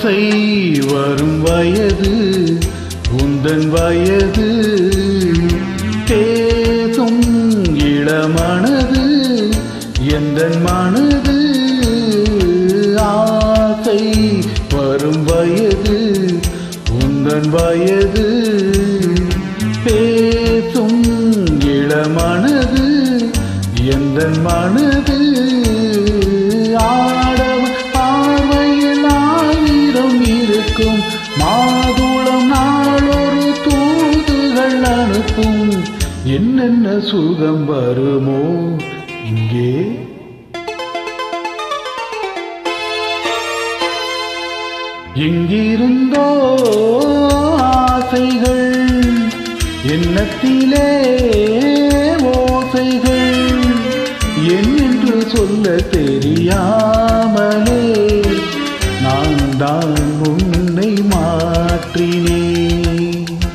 ஆசை வரும் வயது உந்தன் வயது பேசும் இளமனது எந்தன் மனது ஆசை வரும் வயது உந்தன் வயது பேசும் இளமனது எந்தன் மனது ஆடவ பார்வையில் ஆயிரம் இருக்கும் மாதுளம் நாளொரு தூதுகள் அனுப்பும் என்னென்ன சுகம் வருமோ இங்கே எங்கிருந்தோ ஆசைகள் எண்ணத்திலே ஓசைகள் என்னென்று சொல்ல தெரியாமலே நான் தான் உன்னை மாற்றினேன்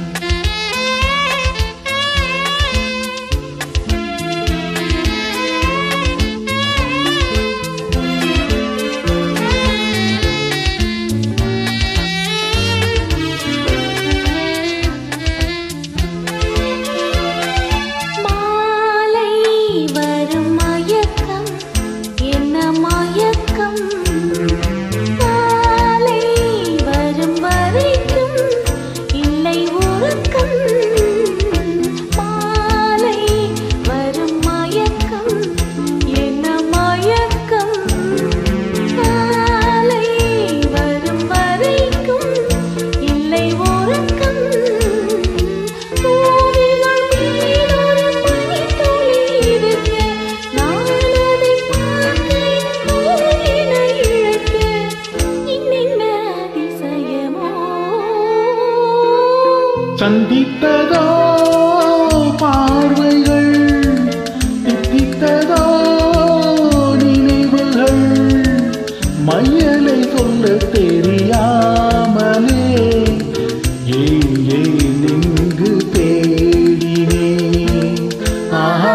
மாலை வரும் மயக்கம் என்ன மயக்கம் மாலை வரும் வரைக்கும் இல்லை உறக்கம் மாலை வரும் மயக்கம் என்ன மயக்கம் மாலை வரும் வரைக்கும் இல்லை உறக்கம் பூவினுள் மீனொரு பனித்துளி இருக்க நான் அதை பார்க்கையில் பூவின இழக்க இன்னென்ன அதிசயமோ சந்தித்ததோ பார்வைகள் தித்தித்ததோ நினைவுகள் மையலை சொல்ல தெரியாமலே ஏன் ஏன் இங்கு தேடினேன் ஆஹா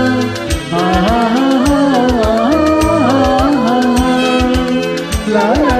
ஆஹா லா லா